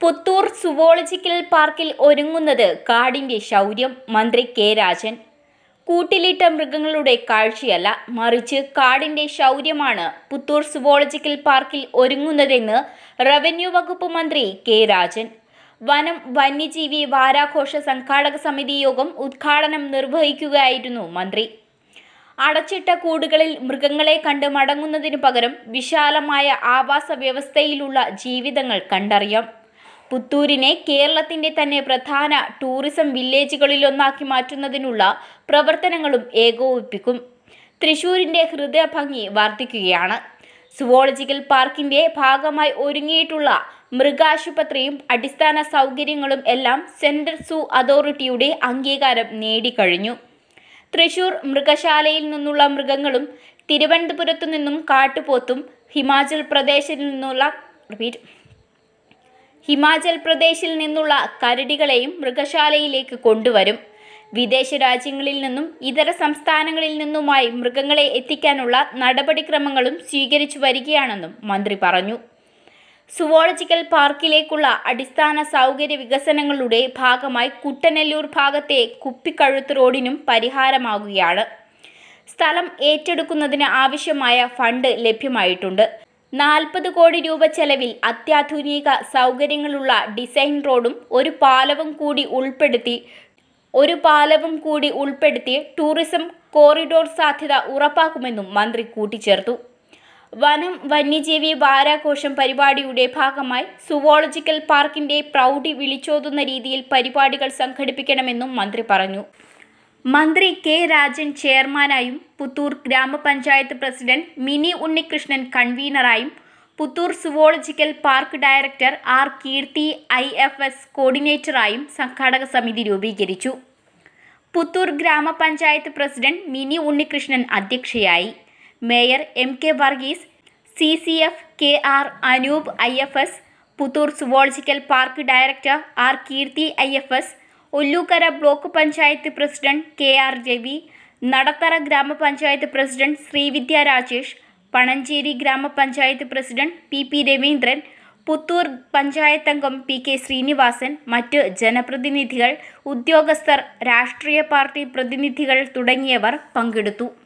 Puthur zoological പാർക്കിൽ ഒരുങ്ങുന്നത് കാടിന്റെ ശൗര്യം മന്ത്രി കെ രാജൻ കൂട്ടിലിട്ട മൃഗങ്ങളുടെ കാഴ്ചയല്ല മറിച്ച് കാടിന്റെ ശൗര്യമാണ് പുത്തൂർ സുവോളജിക്കൽ പാർക്കിൽ ഒരുങ്ങുന്നതെന്ന് റവന്യൂ വകുപ്പ് മന്ത്രി കെ രാജൻ വനം വന്യജീവി വാരാഘോഷ സംഘാടക സമിതി യോഗം ഉദ്ഘാടനം നിർവഹിക്കുകയായിരുന്നു മന്ത്രി അടച്ചിട്ട കൂടുകളിൽ മൃഗങ്ങളെ കണ്ട് മടങ്ങുന്നതിനു പകരം വിശാലമായ ആവാസ വ്യവസ്ഥയിലുള്ള ജീവിതങ്ങൾ കണ്ടറിയാം പുത്തൂരിനെ കേരളത്തിന്റെ തന്നെ പ്രധാന ടൂറിസം വില്ലേജുകളിലൊന്നാക്കി മാറ്റുന്നതിനുള്ള പ്രവർത്തനങ്ങളും ഏകോപിപ്പിക്കും തൃശൂരിന്റെ ഹൃദയഭംഗി വർദ്ധിക്കുകയാണ് സുവോളജിക്കൽ പാർക്കിന്റെ ഭാഗമായി ഒരുങ്ങിയിട്ടുള്ള മൃഗാശുപത്രിയും അടിസ്ഥാന സൗകര്യങ്ങളും എല്ലാം സെൻട്രൽ സൂ അതോറിറ്റിയുടെ അംഗീകാരം നേടിക്കഴിഞ്ഞു തൃശൂർ മൃഗശാലയിൽ നിന്നുള്ള മൃഗങ്ങളും തിരുവനന്തപുരത്തു നിന്നും കാട്ടുപോത്തും ഹിമാചൽ പ്രദേശിൽ നിന്നുള്ള റിപ്പീറ്റ് ഹിമാചൽ പ്രദേശിൽ നിന്നുള്ള കരടികളെയും മൃഗശാലയിലേക്ക് കൊണ്ടുവരും വിദേശ രാജ്യങ്ങളിൽ നിന്നും ഇതര സംസ്ഥാനങ്ങളിൽ നിന്നുമായി മൃഗങ്ങളെ എത്തിക്കാനുള്ള നടപടിക്രമങ്ങളും സ്വീകരിച്ചു വരികയാണെന്നും മന്ത്രി പറഞ്ഞു സുവോളജിക്കൽ പാർക്കിലേക്കുള്ള അടിസ്ഥാന സൗകര്യ വികസനങ്ങളുടെ ഭാഗമായി കുട്ടനെല്ലൂർ ഭാഗത്തെ കുപ്പിക്കഴുത്ത് റോഡിനും പരിഹാരമാകുകയാണ് സ്ഥലം ഏറ്റെടുക്കുന്നതിന് ആവശ്യമായ ഫണ്ട് ലഭ്യമായിട്ടുണ്ട് നാൽപ്പത് കോടി രൂപ ചെലവിൽ അത്യാധുനിക സൗകര്യങ്ങളുള്ള ഡിസൈൻ റോഡും ഒരു പാലവും കൂടി ഉൾപ്പെടുത്തി ഒരു പാലവും കൂടി ഉൾപ്പെടുത്തി ടൂറിസം കോറിഡോർ സാധ്യത ഉറപ്പാക്കുമെന്നും മന്ത്രി കൂട്ടിച്ചേർത്തു വനം വന്യജീവി വാരാഘോഷം പരിപാടിയുടെ ഭാഗമായി സുവോളജിക്കൽ പാർക്കിന്റെ പ്രൗഢി വിളിച്ചോതുന്ന രീതിയിൽ പരിപാടികൾ സംഘടിപ്പിക്കണമെന്നും മന്ത്രി പറഞ്ഞു മന്ത്രി കെ രാജൻ ചെയർമാനായും പുത്തൂർ ഗ്രാമപഞ്ചായത്ത് പ്രസിഡന്റ് മിനി ഉണ്ണികൃഷ്ണൻ കൺവീനറായും Puthur zoological park director R Keerthi I F S കോർഡിനേറ്ററായും സംഘാടക സമിതി രൂപീകരിച്ചു പുത്തൂർ ഗ്രാമപഞ്ചായത്ത് പ്രസിഡന്റ് മിനി ഉണ്ണികൃഷ്ണൻ അധ്യക്ഷയായി mayor M K Varghese C C F K R Anoop I F S Puthur zoological park director R Keerthi I F S Ollukkara block panchayat president K R Ravi Nadathara ഗ്രാമപഞ്ചായത്ത് president Sreevidya Rajesh Panancheri ഗ്രാമപഞ്ചായത്ത് president P P Raveendran Puthur panchayat അംഗം P K Sreenivasan മറ്റ് ജനപ്രതിനിധികൾ ഉദ്യോഗസ്ഥർ രാഷ്ട്രീയ പാർട്ടി പ്രതിനിധികൾ തുടങ്ങിയവർ പങ്കെടുത്തു